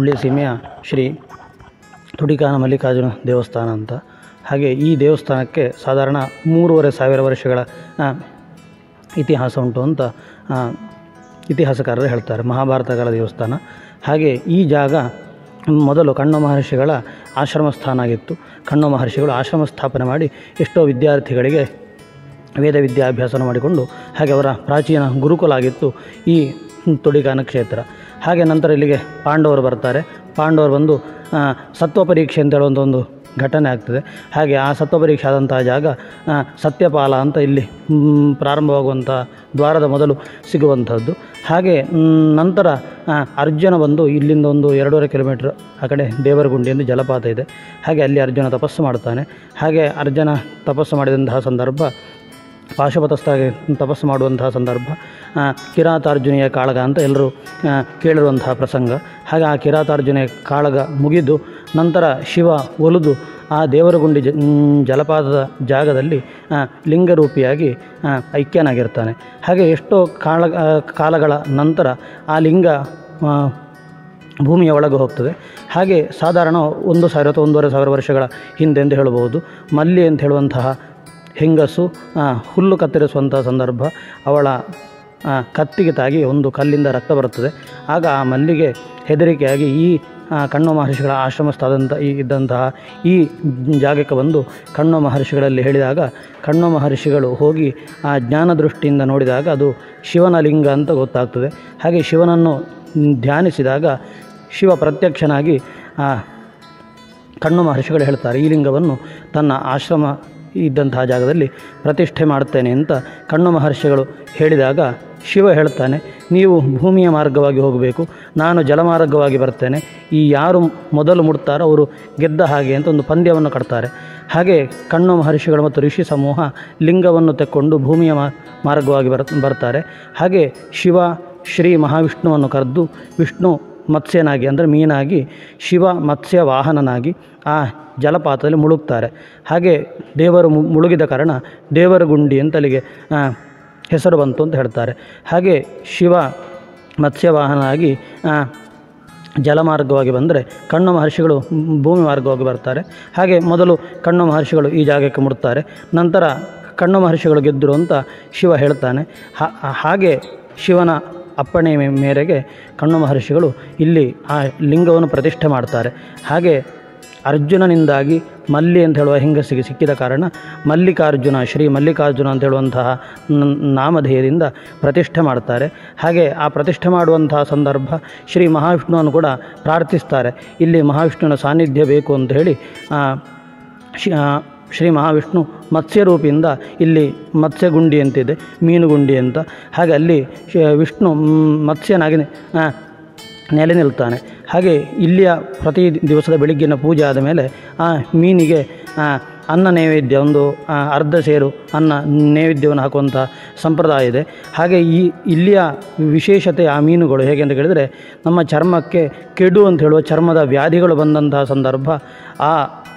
ಹುಳ್ಳಿ ಸೀಮೆಯ ಶ್ರೀ ತುಡಿಕಾನ ಮಲ್ಲಿಕಾರ್ಜುನ ದೇವಸ್ಥಾನ ಅಂತ ಹಾಗೆ ಈ ದೇವಸ್ಥಾನಕ್ಕೆ ಸಾಧಾರಣ ಮೂರುವರೆ ಸಾವಿರ ವರ್ಷಗಳ ಆ, ಇತಿಹಾಸ ಉಂಟು ಅಂತ ಆ, ಇತಿಹಾಸಕಾರರು ಹೇಳ್ತಾರೆ ಮಹಾಭಾರತ ಕಾಲ ದೇವಸ್ಥಾನ ಹಾಗೆ ಈ ಜಾಗ ಮೊದಲು ಕಣ್ವ ಮಹರ್ಷಿಗಳ ಆಶ್ರಮ ಸ್ಥಾನ ಆಗಿತ್ತು ಕಣ್ವ ಮಹರ್ಷಿಗಳು ಆಶ್ರಮ ಸ್ಥಾಪನೆ ಮಾಡಿ ಎಷ್ಟೋ ವಿದ್ಯಾರ್ಥಿಗಳಿಗೆ ವೇದ ವಿದ್ಯಾಭ್ಯಾಸನ ಮಾಡಿಕೊಂಡು ಹಾಗೆ ಅವರ ಪ್ರಾಚೀನ ಗುರುಕುಲ ಆಗಿತ್ತು ಈ ತುಡಿಕಾನ ಕ್ಷೇತ್ರ ಹಾಗೆ ನಂತರ ಇಲ್ಲಿಗೆ ಪಾಂಡವರು ಬರ್ತಾರೆ ಪಾಂಡವರು ಬಂದು ಆ, ಸತ್ವ ಪರೀಕ್ಷೆ ಅಂತ ಹೇಳುವಂಥ ಒಂದು ಘಟನೆ ಆಗ್ತದೆ ಹಾಗೆ ಆ ಸತ್ವ ಪರೀಕ್ಷೆ ಆದಂತಹ ಜಾಗ ಆ, ಸತ್ಯಪಾಲ ಅಂತ ಇಲ್ಲಿ ಮ್, ಪ್ರಾರಂಭವಾಗುವಂಥ ದ್ವಾರದ ಮೊದಲು ಸಿಗುವಂಥದ್ದು ಹಾಗೆ ಮ್, ನಂತರ ಆ, ಅರ್ಜುನ ಬಂದು ಇಲ್ಲಿಂದ ಒಂದು ಎರಡೂವರೆ ಕಿಲೋಮೀಟ್ರ್ ಆ ಕಡೆ ದೇವರಗುಂಡಿ ಎಂದು ಜಲಪಾತ ಇದೆ ಹಾಗೆ ಅಲ್ಲಿ ಅರ್ಜುನ ತಪಸ್ಸು ಮಾಡ್ತಾನೆ ಹಾಗೆ ಅರ್ಜುನ ತಪಸ್ಸು ಮಾಡಿದಂತಹ ಸಂದರ್ಭ ಪಾಶುಪತಸ್ಥಾಗಿ ತಪಸ್ಸು ಮಾಡುವಂತಹ ಸಂದರ್ಭ ಆ, ಕಿರಾತಾರ್ಜುನಿಯ ಕಾಳಗ ಅಂತ ಎಲ್ಲರೂ ಆ, ಕೇಳಿರುವಂತಹ ಪ್ರಸಂಗ ಹಾಗೆ ಆ ಕಿರಾತಾರ್ಜುನಿಯ ಕಾಳಗ ಮುಗಿದು ನಂತರ ಶಿವ ಒಲಿದು ಆ ದೇವರಗುಂಡಿ ಜ ಮ್, ಜಲಪಾತದ ಜಾಗದಲ್ಲಿ ಆ, ಲಿಂಗರೂಪಿಯಾಗಿ ಆ, ಐಕ್ಯನಾಗಿರ್ತಾನೆ ಹಾಗೆ ಎಷ್ಟೋ ಕಾಳ ಆ, ಕಾಲಗಳ ನಂತರ ಆ ಲಿಂಗ ಆ, ಭೂಮಿಯ ಒಳಗೆ ಹೋಗ್ತದೆ ಹಾಗೆ ಸಾಧಾರಣ ಒಂದು ಸಾವಿರ ಅಥವಾ ಒಂದೂವರೆ ಸಾವಿರ ವರ್ಷಗಳ ಹಿಂದೆ ಎಂದು ಹೇಳಬಹುದು ಮಲ್ಲಿ ಅಂತ ಹೇಳುವಂತಹ ಹೆಂಗಸು ಆ, ಹುಲ್ಲು ಕತ್ತರಿಸುವಂತಹ ಸಂದರ್ಭ ಅವಳ ಆ, ಕತ್ತಿಗೆ ತಾಗಿ ಒಂದು ಕಲ್ಲಿಂದ ರಕ್ತ ಬರುತ್ತದೆ ಆಗ ಆ ಮಲ್ಲಿಗೆ ಹೆದರಿಕೆಯಾಗಿ ಈ ಆ, ಕಣ್ವ ಮಹರ್ಷಿಗಳ ಆಶ್ರಮ ಸ್ಥಾದಂತ ಈ ಇದ್ದಂತಹ ಈ ಜಾಗಕ್ಕೆ ಬಂದು ಕಣ್ವ ಮಹರ್ಷಿಗಳಲ್ಲಿ ಹೇಳಿದಾಗ ಕಣ್ವ ಮಹರ್ಷಿಗಳು ಹೋಗಿ ಆ ಜ್ಞಾನ ದೃಷ್ಟಿಯಿಂದ ನೋಡಿದಾಗ ಅದು ಶಿವನ ಲಿಂಗ ಅಂತ ಗೊತ್ತಾಗ್ತದೆ ಹಾಗೆ ಶಿವನನ್ನು ಧ್ಯಾನಿಸಿದಾಗ ಶಿವ ಪ್ರತ್ಯಕ್ಷನಾಗಿ ಆ ಕಣ್ಣು ಮಹರ್ಷಿಗಳು ಹೇಳ್ತಾರೆ ಈ ಲಿಂಗವನ್ನು ತನ್ನ ಆಶ್ರಮ ಇದ್ದಂತಹ ಜಾಗದಲ್ಲಿ ಪ್ರತಿಷ್ಠೆ ಮಾಡುತ್ತೇನೆ ಅಂತ ಕಣ್ಣು ಮಹರ್ಷಿಗಳು ಹೇಳಿದಾಗ ಶಿವ ಹೇಳ್ತಾನೆ ನೀವು ಭೂಮಿಯ ಮಾರ್ಗವಾಗಿ ಹೋಗಬೇಕು ನಾನು ಜಲಮಾರ್ಗವಾಗಿ ಬರ್ತೇನೆ ಈ ಯಾರು ಮೊದಲು ಮುಡ್ತಾರೋ ಅವರು ಗೆದ್ದ ಹಾಗೆ ಅಂತ ಒಂದು ಪಂದ್ಯವನ್ನು ಕಟ್ತಾರೆ ಹಾಗೆ ಕಣ್ಣು ಮಹರ್ಷಿಗಳು ಮತ್ತು ಋಷಿ ಸಮೂಹ ಲಿಂಗವನ್ನು ತೆಕ್ಕೊಂಡು ಭೂಮಿಯ ಮಾ ಮಾರ್ಗವಾಗಿ ಬರ್ ಬರ್ತಾರೆ ಹಾಗೆ ಶಿವ ಶ್ರೀ ಮಹಾವಿಷ್ಣುವನ್ನು ಕರೆದು ವಿಷ್ಣು ಮತ್ಸ್ಯನಾಗಿ ಅಂದರೆ ಮೀನಾಗಿ ಶಿವ ಮತ್ಸ್ಯ ವಾಹನನಾಗಿ ಆ ಜಲಪಾತದಲ್ಲಿ ಮುಳುಗ್ತಾರೆ ಹಾಗೆ ದೇವರು ಮು- ಮುಳುಗಿದ ಕಾರಣ ದೇವರ ಗುಂಡಿ ಅಂತ ಅಲ್ಲಿಗೆ ಆ, ಹೆಸರು ಬಂತು ಅಂತ ಹೇಳ್ತಾರೆ ಹಾಗೆ ಶಿವ ಮತ್ಸ್ಯವಾಹನಾಗಿ ಆ, ಜಲಮಾರ್ಗವಾಗಿ ಬಂದರೆ ಕಣ್ಣು ಮಹರ್ಷಿಗಳು ಮ್, ಭೂಮಿ ಮಾರ್ಗವಾಗಿ ಬರ್ತಾರೆ ಹಾಗೆ ಮೊದಲು ಕಣ್ಣು ಮಹರ್ಷಿಗಳು ಈ ಜಾಗಕ್ಕೆ ಮುಡ್ತಾರೆ ನಂತರ ಕಣ್ಣು ಮಹರ್ಷಿಗಳು ಗೆದ್ದರು ಅಂತ ಶಿವ ಹೇಳ್ತಾನೆ ಹಾ- ಹಾಗೆ ಶಿವನ ಅಪ್ಪಣೆ ಮೇ- ಮೇರೆಗೆ ಕಣ್ಣು ಮಹರ್ಷಿಗಳು ಇಲ್ಲಿ ಆ ಲಿಂಗವನ್ನು ಪ್ರತಿಷ್ಠೆ ಮಾಡ್ತಾರೆ ಹಾಗೆ ಅರ್ಜುನನಿಂದಾಗಿ ಮಲ್ಲಿ ಅಂತ ಹೇಳುವ ಹೆಂಗಸಿಗೆ ಸಿಕ್ಕಿದ ಕಾರಣ ಮಲ್ಲಿಕಾರ್ಜುನ ಶ್ರೀ ಮಲ್ಲಿಕಾರ್ಜುನ ಅಂತ ಹೇಳುವಂತಹ ನ- ನಾಮಧೇಯದಿಂದ ಪ್ರತಿಷ್ಠೆ ಮಾಡ್ತಾರೆ ಹಾಗೆ ಆ ಪ್ರತಿಷ್ಠೆ ಮಾಡುವಂತಹ ಸಂದರ್ಭ ಶ್ರೀ ಮಹಾವಿಷ್ಣುವನ್ನು ಕೂಡ ಪ್ರಾರ್ಥಿಸ್ತಾರೆ ಇಲ್ಲಿ ಮಹಾವಿಷ್ಣುವಿನ ಸಾನ್ನಿಧ್ಯ ಬೇಕು ಅಂತ ಹೇಳಿ ಆ, ಶಿ- ಆ, ಶ್ರೀ ಮಹಾವಿಷ್ಣು ಮತ್ಸ್ಯರೂಪಿಯಿಂದ ಇಲ್ಲಿ ಮತ್ಸ್ಯಗುಂಡಿ ಅಂತಿದೆ ಮೀನುಗುಂಡಿ ಅಂತ ಹಾಗೆ ಅಲ್ಲಿ ಶಿ- ವಿಷ್ಣು ಮ್, ಮತ್ಸ್ಯನಾಗಿ ಆ, ನೆಲೆ ನಿಲ್ತಾನೆ ಹಾಗೆ ಇಲ್ಲಿಯ ಪ್ರತಿ ದಿವಸದ ಬೆಳಿಗ್ಗಿನ ಪೂಜೆ ಆದ ಮೇಲೆ ಆ ಮೀನಿಗೆ ಆ, ಅನ್ನ ನೈವೇದ್ಯ ಒಂದು ಆ, ಅರ್ಧ ಸೇರು ಅನ್ನ ನೈವೇದ್ಯವನ್ನು ಹಾಕುವಂಥ ಸಂಪ್ರದಾಯ ಇದೆ ಹಾಗೆ ಈ ಇಲ್ಲಿಯ ವಿಶೇಷತೆ ಆ ಮೀನುಗಳು ಹೇಗೆ ಅಂತ ಕೇಳಿದರೆ ನಮ್ಮ ಚರ್ಮಕ್ಕೆ ಕೆಡು ಅಂತ ಹೇಳುವ ಚರ್ಮದ ವ್ಯಾಧಿಗಳು ಬಂದಂತಹ ಸಂದರ್ಭ ಆ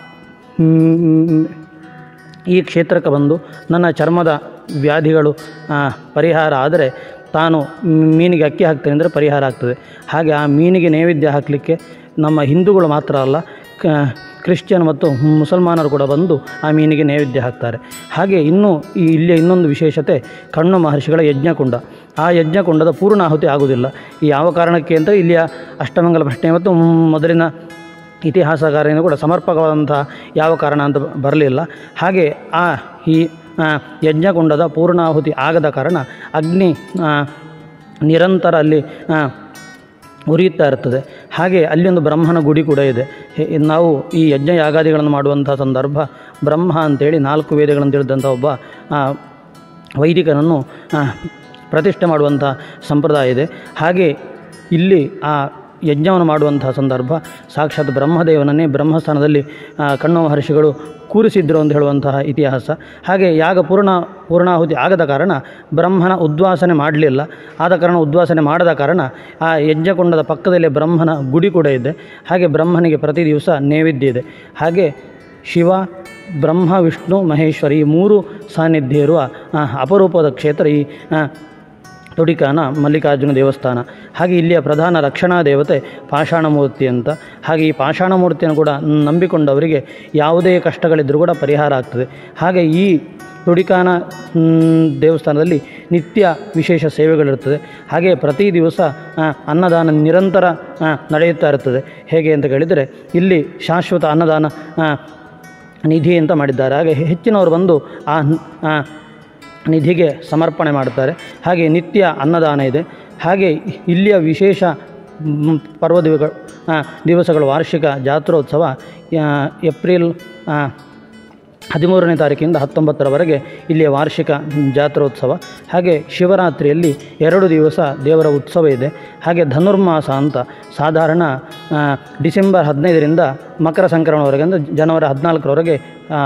ಮ್, ಈ ಕ್ಷೇತ್ರಕ್ಕೆ ಬಂದು ನನ್ನ ಚರ್ಮದ ವ್ಯಾಧಿಗಳು ಆ, ಪರಿಹಾರ ಆದರೆ ತಾನು ಮೀನಿಗೆ ಅಕ್ಕಿ ಹಾಕ್ತೇನೆ ಅಂದರೆ ಪರಿಹಾರ ಆಗ್ತದೆ ಹಾಗೆ ಆ ಮೀನಿಗೆ ನೈವೇದ್ಯ ಹಾಕಲಿಕ್ಕೆ ನಮ್ಮ ಹಿಂದೂಗಳು ಮಾತ್ರ ಅಲ್ಲ ಕ ಕ್ರಿಶ್ಚಿಯನ್ ಮತ್ತು ಮುಸಲ್ಮಾನರು ಕೂಡ ಬಂದು ಆ ಮೀನಿಗೆ ನೈವೇದ್ಯ ಹಾಕ್ತಾರೆ ಹಾಗೆ ಇನ್ನೂ ಈ ಇಲ್ಲಿಯ ಇನ್ನೊಂದು ವಿಶೇಷತೆ ಕಣ್ಣು ಮಹರ್ಷಿಗಳ ಯಜ್ಞಕುಂಡ ಆ ಯಜ್ಞಕುಂಡದ ಪೂರ್ಣಾಹುತಿ ಆಗುವುದಿಲ್ಲ ಈ ಯಾವ ಕಾರಣಕ್ಕೆ ಅಂತ ಇಲ್ಲಿಯ ಅಷ್ಟಮಂಗಲ ಪ್ರಶ್ನೆ ಮತ್ತು ಮೊದಲಿನ ಇತಿಹಾಸಕಾರನಿಗೂ ಕೂಡ ಸಮರ್ಪಕವಾದಂಥ ಯಾವ ಕಾರಣ ಅಂತ ಬರಲಿಲ್ಲ ಹಾಗೆ ಆ ಈ ಆ, ಯಜ್ಞಕುಂಡದ ಪೂರ್ಣಾಹುತಿ ಆಗದ ಕಾರಣ ಅಗ್ನಿ ಆ, ನಿರಂತರ ಅಲ್ಲಿ ಆ, ಉರಿಯುತ್ತಾ ಇರ್ತದೆ ಹಾಗೆ ಅಲ್ಲಿ ಒಂದು ಬ್ರಹ್ಮನ ಗುಡಿ ಕೂಡ ಇದೆ ಹೆ- ನಾವು ಈ ಯಜ್ಞ ಯಾಗಾದಿಗಳನ್ನು ಮಾಡುವಂಥ ಸಂದರ್ಭ ಬ್ರಹ್ಮ ಅಂತೇಳಿ ನಾಲ್ಕು ವೇದಗಳನ್ನು ತಿಳಿದಂಥ ಒಬ್ಬ ಆ, ವೈದಿಕನನ್ನು ಆ, ಪ್ರತಿಷ್ಠೆ ಮಾಡುವಂಥ ಸಂಪ್ರದಾಯ ಇದೆ ಹಾಗೆ ಇಲ್ಲಿ ಆ ಯಜ್ಞವನ್ನು ಮಾಡುವಂತಹ ಸಂದರ್ಭ ಸಾಕ್ಷಾತ್ ಬ್ರಹ್ಮದೇವನನ್ನೇ ಬ್ರಹ್ಮಸ್ಥಾನದಲ್ಲಿ ಆ, ಕಣ್ಣು ಮಹರ್ಷಿಗಳು ಕೂರಿಸಿದ್ರು ಅಂತ ಹೇಳುವಂತಹ ಇತಿಹಾಸ ಹಾಗೆ ಯಾಗ ಪೂರ್ಣ ಪೂರ್ಣಾಹುತಿ ಆಗದ ಕಾರಣ ಬ್ರಹ್ಮನ ಉದ್ವಾಸನೆ ಮಾಡಲಿಲ್ಲ ಆದ ಕಾರಣ ಉದ್ವಾಸನೆ ಮಾಡದ ಕಾರಣ ಆ ಯಜ್ಞಕುಂಡದ ಪಕ್ಕದಲ್ಲಿ ಬ್ರಹ್ಮನ ಗುಡಿ ಕೂಡ ಇದೆ ಹಾಗೆ ಬ್ರಹ್ಮನಿಗೆ ಪ್ರತಿ ದಿವಸ ನೈವೇದ್ಯ ಇದೆ ಹಾಗೆ ಶಿವ ಬ್ರಹ್ಮ ವಿಷ್ಣು ಮಹೇಶ್ವರ ಈ ಮೂರು ಸಾನ್ನಿಧ್ಯ ಇರುವ ಆ, ಅಪರೂಪದ ಕ್ಷೇತ್ರ ಈ ಆ, ತುಡಿಕಾನ ಮಲ್ಲಿಕಾರ್ಜುನ ದೇವಸ್ಥಾನ ಹಾಗೆ ಇಲ್ಲಿಯ ಪ್ರಧಾನ ರಕ್ಷಣಾ ದೇವತೆ ಪಾಷಾಣಮೂರ್ತಿ ಅಂತ ಹಾಗೆ ಈ ಪಾಷಾಣಮೂರ್ತಿಯನ್ನು ಕೂಡ ನಂಬಿಕೊಂಡವರಿಗೆ ಯಾವುದೇ ಕಷ್ಟಗಳಿದ್ದರೂ ಕೂಡ ಪರಿಹಾರ ಆಗ್ತದೆ ಹಾಗೆ ಈ ತುಡಿಕಾನ ಮ್, ದೇವಸ್ಥಾನದಲ್ಲಿ ನಿತ್ಯ ವಿಶೇಷ ಸೇವೆಗಳಿರ್ತದೆ ಹಾಗೆ ಪ್ರತಿ ದಿವಸ ಆ, ಅನ್ನದಾನ ನಿರಂತರ ಆ, ನಡೆಯುತ್ತಾ ಇರ್ತದೆ ಹೇಗೆ ಅಂತ ಕೇಳಿದರೆ ಇಲ್ಲಿ ಶಾಶ್ವತ ಅನ್ನದಾನ ಆ, ನಿಧಿ ಅಂತ ಮಾಡಿದ್ದಾರೆ ಹಾಗೆ ಹೆಚ್ಚಿನವರು ಬಂದು ಆ ಆ ನಿಧಿಗೆ ಸಮರ್ಪಣೆ ಮಾಡ್ತಾರೆ ಹಾಗೆ ನಿತ್ಯ ಅನ್ನದಾನ ಇದೆ ಹಾಗೆ ಇಲ್ಲಿಯ ವಿಶೇಷ ಮ್, ಪರ್ವ ದಿವಗಳು ಆ, ದಿವಸಗಳ ವಾರ್ಷಿಕ ಜಾತ್ರೋತ್ಸವ ಆ, ಏಪ್ರಿಲ್ ಆ, ಹದಿಮೂರನೇ ತಾರೀಕಿಂದ ಹತ್ತೊಂಬತ್ತರವರೆಗೆ ಇಲ್ಲಿಯ ವಾರ್ಷಿಕ ಜಾತ್ರೋತ್ಸವ ಹಾಗೆ ಶಿವರಾತ್ರಿಯಲ್ಲಿ ಎರಡು ದಿವಸ ದೇವರ ಉತ್ಸವ ಇದೆ ಹಾಗೆ ಧನುರ್ಮಾಸ ಅಂತ ಸಾಧಾರಣ ಆ, ಡಿಸೆಂಬರ್ ಹದಿನೈದರಿಂದ ಮಕರ ಸಂಕ್ರಮಣವರೆಗೆ ಅಂದರೆ ಜನವರಿ ಹದಿನಾಲ್ಕರವರೆಗೆ ಆ,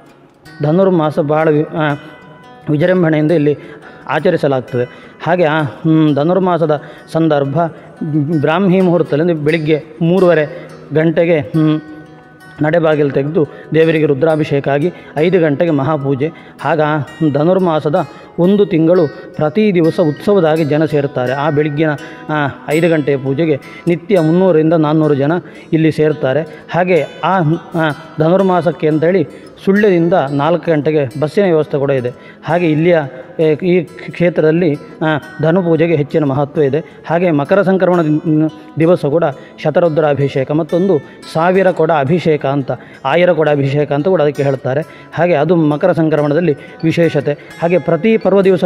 ಧನುರ್ಮಾಸ ಬಹಳ ವಿ- ಆ, ವಿಜೃಂಭಣೆಯಿಂದ ಇಲ್ಲಿ ಆಚರಿಸಲಾಗ್ತದೆ ಹಾಗೆ ಆ ಹ್ಮ್, ಧನುರ್ಮಾಸದ ಸಂದರ್ಭ ಬ್ರಾಹ್ಮಿ ಮುಹೂರ್ತದಲ್ಲಿ ಅಂದರೆ ಬೆಳಿಗ್ಗೆ ಮೂರುವರೆ ಗಂಟೆಗೆ ಹ್ಮ್, ನಡೆಬಾಗಿಲು ತೆಗೆದು ದೇವರಿಗೆ ರುದ್ರಾಭಿಷೇಕ ಆಗಿ ಐದು ಗಂಟೆಗೆ ಮಹಾಪೂಜೆ ಆಗ ಧನುರ್ಮಾಸದ ಒಂದು ತಿಂಗಳು ಪ್ರತಿ ದಿವಸ ಉತ್ಸವದಾಗಿ ಜನ ಸೇರ್ತಾರೆ ಆ ಬೆಳಗ್ಗಿನ ಆ, ಐದು ಗಂಟೆಯ ಪೂಜೆಗೆ ನಿತ್ಯ ಮುನ್ನೂರರಿಂದ ನಾನ್ನೂರು ಜನ ಇಲ್ಲಿ ಸೇರ್ತಾರೆ ಹಾಗೆ ಆ ಆ, ಧನುರ್ಮಾಸಕ್ಕೆ ಅಂತೇಳಿ ಸುಳ್ಯದಿಂದ ನಾಲ್ಕು ಗಂಟೆಗೆ ಬಸ್ಸಿನ ವ್ಯವಸ್ಥೆ ಕೂಡ ಇದೆ ಹಾಗೆ ಇಲ್ಲಿಯ ಏ, ಈ ಕ್ಷೇತ್ರದಲ್ಲಿ ಆ, ಧನು ಪೂಜೆಗೆ ಹೆಚ್ಚಿನ ಮಹತ್ವ ಇದೆ ಹಾಗೆ ಮಕರ ಸಂಕ್ರಮಣ ದಿನ- ದಿವಸ ಕೂಡ ಶತರುದ್ರ ಅಭಿಷೇಕ ಮತ್ತೊಂದು ಸಾವಿರ ಕೊಡ ಅಭಿಷೇಕ ಅಂತ ಆಯಿರ ಕೊಡ ಅಭಿಷೇಕ ಅಂತ ಕೂಡ ಅದಕ್ಕೆ ಹೇಳ್ತಾರೆ ಹಾಗೆ ಅದು ಮಕರ ಸಂಕ್ರಮಣದಲ್ಲಿ ವಿಶೇಷತೆ ಹಾಗೆ ಪ್ರತಿ ಪರ್ವ ದಿವಸ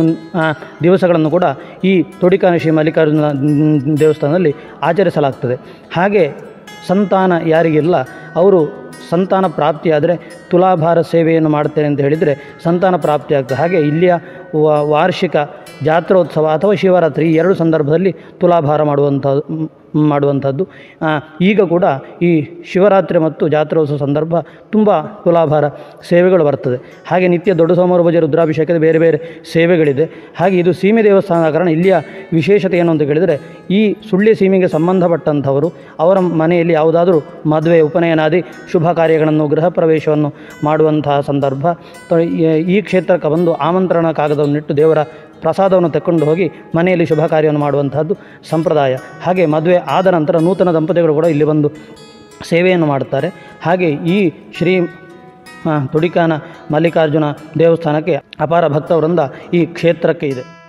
ದಿವಸಗಳನ್ನು ಕೂಡ ಈ ತೊಡಿಕಾನ ಶ್ರೀ ಮಲ್ಲಿಕಾರ್ಜುನ ದೇವಸ್ಥಾನದಲ್ಲಿ ಆಚರಿಸಲಾಗ್ತದೆ ಹಾಗೆ ಸಂತಾನ ಯಾರಿಗಿಲ್ಲ ಅವರು ಸಂತಾನ ಪ್ರಾಪ್ತಿಯಾದರೆ ತುಲಾಭಾರ ಸೇವೆಯನ್ನು ಮಾಡ್ತೇನೆ ಅಂತ ಹೇಳಿದರೆ ಸಂತಾನ ಪ್ರಾಪ್ತಿ ಆಗ್ತದೆ ಹಾಗೆ ಇಲ್ಲಿಯ ವ- ವಾರ್ಷಿಕ ಜಾತ್ರೋತ್ಸವ ಅಥವಾ ಶಿವರಾತ್ರಿ ಈ ಎರಡು ಸಂದರ್ಭದಲ್ಲಿ ತುಲಾಭಾರ ಮಾಡುವಂಥ ಮಾಡುವಂಥದ್ದು ಆ, ಈಗ ಕೂಡ ಈ ಶಿವರಾತ್ರಿ ಮತ್ತು ಜಾತ್ರೋತ್ಸವ ಸಂದರ್ಭ ತುಂಬ ತುಲಾಭಾರ ಸೇವೆಗಳು ಬರ್ತದೆ ಹಾಗೆ ನಿತ್ಯ ದೊಡ್ಡ ಸೋಮವಾರ ಪೂಜೆ ರುದ್ರಾಭಿಷೇಕದ ಬೇರೆ ಬೇರೆ ಸೇವೆಗಳಿದೆ ಹಾಗೆ ಇದು ಸೀಮೆ ದೇವಸ್ಥಾನದ ಕಾರಣ ಇಲ್ಲಿಯ ವಿಶೇಷತೆ ಏನು ಅಂತ ಕೇಳಿದರೆ ಈ ಸುಳ್ಯ ಸೀಮೆಗೆ ಸಂಬಂಧಪಟ್ಟಂಥವರು ಅವರ ಮನೆಯಲ್ಲಿ ಯಾವುದಾದ್ರೂ ಮದುವೆ ಉಪನಯನಾದಿ ಶುಭ ಕಾರ್ಯಗಳನ್ನು ಗೃಹ ಪ್ರವೇಶವನ್ನು ಮಾಡುವಂತಹ ಸಂದರ್ಭ ತ- ಈ- ಈ ಕ್ಷೇತ್ರಕ್ಕೆ ಬಂದು ಆಮಂತ್ರಣ ಕಾಗದವನ್ನು ಇಟ್ಟು ದೇವರ ಪ್ರಸಾದವನ್ನು ತೆಕ್ಕೊಂಡು ಹೋಗಿ ಮನೆಯಲ್ಲಿ ಶುಭ ಕಾರ್ಯವನ್ನು ಮಾಡುವಂತಹದ್ದು ಸಂಪ್ರದಾಯ ಹಾಗೆ ಮದುವೆ ಆದ ನಂತರ ನೂತನ ದಂಪತಿಗಳು ಕೂಡ ಇಲ್ಲಿ ಬಂದು ಸೇವೆಯನ್ನು ಮಾಡುತ್ತಾರೆ ಹಾಗೆ ಈ ಶ್ರೀ ಆ, ತುಡಿಕಾನ ಮಲ್ಲಿಕಾರ್ಜುನ ದೇವಸ್ಥಾನಕ್ಕೆ ಅಪಾರ ಭಕ್ತವೃಂದ ಈ ಕ್ಷೇತ್ರಕ್ಕೆ ಇದೆ